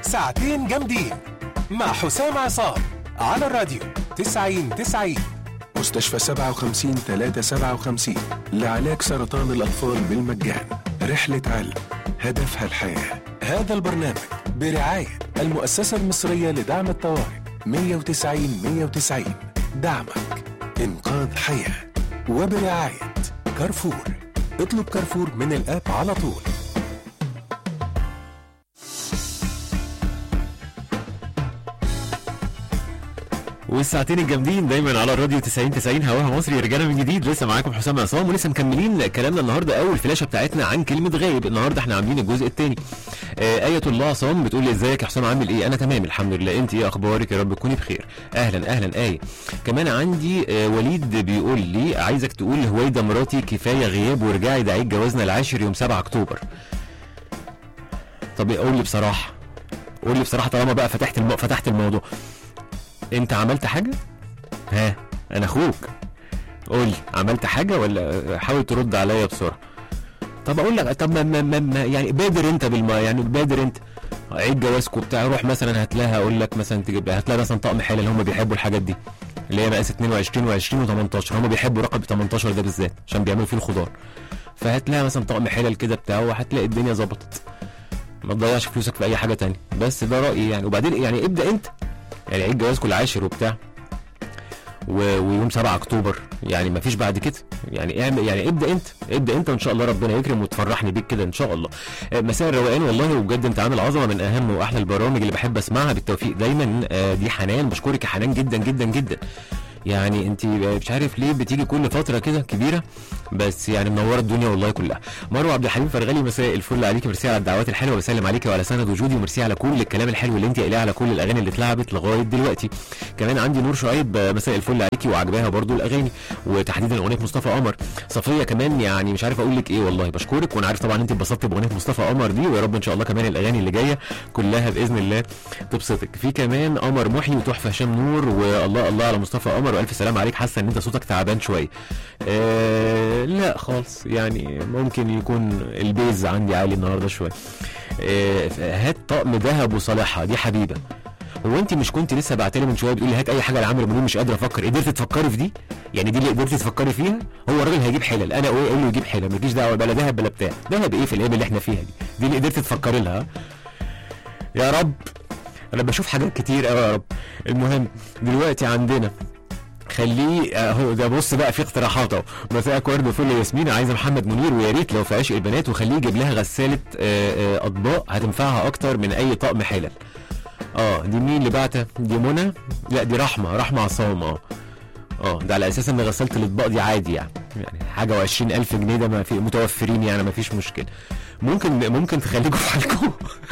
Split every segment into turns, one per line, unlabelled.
ساعتين جامدين مع حسام عصام على الراديو 90 90
مستشفى 57 357 لعلاج سرطان الأطفال بالمجان رحلة علم هدفها الحياة
هذا البرنامج برعاية المؤسسة المصرية لدعم الطوارئ 190 190 دعمك إنقاذ حياة وبرعاية كارفور اطلب كارفور من الآب على طول
والساعتين الجامدين دايما على الراديو 90 90 هواها مصري رجعنا من جديد لسه معاكم حسام عصام ولسه مكملين كلامنا النهارده اول فلاشه بتاعتنا عن كلمه غايب النهارده احنا عاملين الجزء الثاني آه ايه الله عصام بتقول لي ازيك يا حسام عامل ايه انا تمام الحمد لله انت ايه اخبارك يا رب تكوني بخير اهلا اهلا ايه كمان عندي آه وليد بيقول لي عايزك تقول لهويدا مراتي كفايه غياب وارجعي ده عيد جوازنا العاشر يوم 7 اكتوبر طب قول لي بصراحه قول لي بصراحه طالما بقى فتحت الم... فتحت الموضوع انت عملت حاجه ها انا اخوك قول لي عملت حاجه ولا حاول ترد عليا بسرعه طب اقول لك طب ما ما ما ما يعني بادر انت بالما يعني بادر انت عيد جوازكم بتاع روح مثلا هات لها اقول لك مثلا تجيب هات لها مثلا طقم حلل هم بيحبوا الحاجات دي اللي هي مقاس 22 و20 و18 هم بيحبوا رقم 18 ده بالذات عشان بيعملوا فيه الخضار فهات لها مثلا طقم حلل كده بتاعه وهتلاقي الدنيا ظبطت ما تضيعش فلوسك في اي حاجه تانية بس ده رايي يعني وبعدين يعني ابدا انت يعني عيد جوازكم العاشر وبتاع و... ويوم 7 اكتوبر يعني ما فيش بعد كده يعني اعمل يعني ابدا انت ابدا انت وان شاء الله ربنا يكرم وتفرحني بيك كده ان شاء الله آه، مساء الروقان والله وبجد انت عامل عظمه من اهم واحلى البرامج اللي بحب اسمعها بالتوفيق دايما آه، دي حنان بشكرك يا حنان جدا جدا جدا يعني انت مش عارف ليه بتيجي كل فتره كده كبيره بس يعني منوره الدنيا والله كلها مروه عبد الحليم فرغلي مساء الفل عليكي ميرسي على الدعوات الحلوه بسلم عليكي وعلى سند وجودي وميرسي على كل الكلام الحلو اللي انت قايلاه على كل الاغاني اللي اتلعبت لغايه دلوقتي كمان عندي نور شعيب آه، مساء الفل عليكي وعجباها برضو الاغاني وتحديدا اغنيه مصطفى قمر صفيه كمان يعني مش عارف اقول لك ايه والله بشكرك وانا عارف طبعا انت اتبسطت باغنيه مصطفى قمر دي ويا رب ان شاء الله كمان الاغاني اللي جايه كلها باذن الله تبسطك في كمان قمر محي وتحفه هشام نور والله الله على مصطفى قمر والف سلام عليك حاسه ان انت صوتك تعبان شويه آه لا خالص يعني ممكن يكون البيز عندي عالي النهارده شويه آه هات طقم ذهب وصالحها دي حبيبه هو انت مش كنت لسه بعتلي من شويه بتقولي هات اي حاجه لعمرو منير مش قادره افكر قدرت تفكري في دي يعني دي اللي قدرتي تفكري فيها هو الراجل هيجيب حلل انا اقول له يجيب حلل مالكيش دعوه بلا ذهب بلا بتاع ذهب ايه في الايام اللي احنا فيها دي دي اللي قدرت تفكري لها يا رب انا بشوف حاجات كتير قوي يا رب المهم دلوقتي عندنا خليه اهو ده بص بقى في اقتراحات اهو مساءك ورد وفل ياسمين عايزه محمد منير ويا ريت لو في عشق البنات وخليه يجيب لها غساله آه، آه، اطباق هتنفعها اكتر من اي طقم حلل اه دي مين اللي بعتها دي منى لا دي رحمه رحمه عصام اه اه ده على اساس ان غساله الاطباق دي عادي يعني يعني حاجه و ألف جنيه ده ما في متوفرين يعني ما فيش مشكله ممكن ممكن تخليكم في حالكم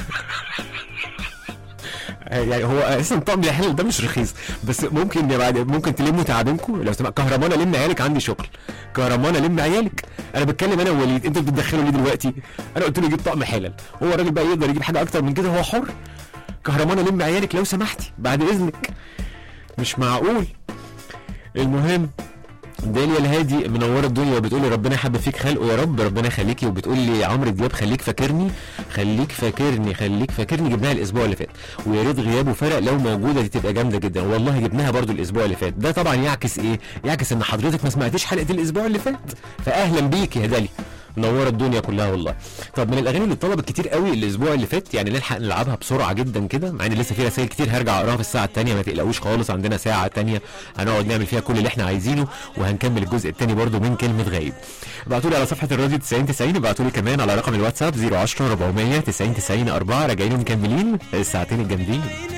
يعني هو اساسا طقم الحلل ده مش رخيص بس ممكن يا بعد ممكن تلموا تعبينكم لو سمع كهرمانه لم عيالك عندي شغل كهرمانه لم عيالك انا بتكلم انا ووليد انت بتدخله ليه دلوقتي انا قلت له يجيب طقم حلل هو الراجل بقى يقدر يجيب حاجه اكتر من كده هو حر كهرمانه لم عيالك لو سمحتي بعد اذنك مش معقول المهم داليا الهادي منوره الدنيا وبتقول لي ربنا يحب فيك خلقه يا رب ربنا يخليكي وبتقول لي عمرو دياب خليك فاكرني خليك فاكرني خليك فاكرني جبناها الاسبوع اللي فات ويا ريت غيابه فرق لو موجوده دي تبقى جامده جدا والله جبناها برضو الاسبوع اللي فات ده طبعا يعكس ايه يعكس ان حضرتك ما سمعتيش حلقه الاسبوع اللي فات فاهلا بيك يا داليا منوره الدنيا كلها والله طب من الاغاني اللي اتطلبت كتير قوي الاسبوع اللي فات يعني نلحق نلعبها بسرعه جدا كده مع ان لسه في رسائل كتير هرجع اقراها في الساعه الثانيه ما تقلقوش خالص عندنا ساعه ثانيه هنقعد نعمل فيها كل اللي احنا عايزينه وهنكمل الجزء الثاني برضو من كلمه غايب ابعتوا لي على صفحه الراديو 90 90 ابعتوا لي كمان على رقم الواتساب 010 400 90 90 4 راجعين ومكملين الساعتين الجامدين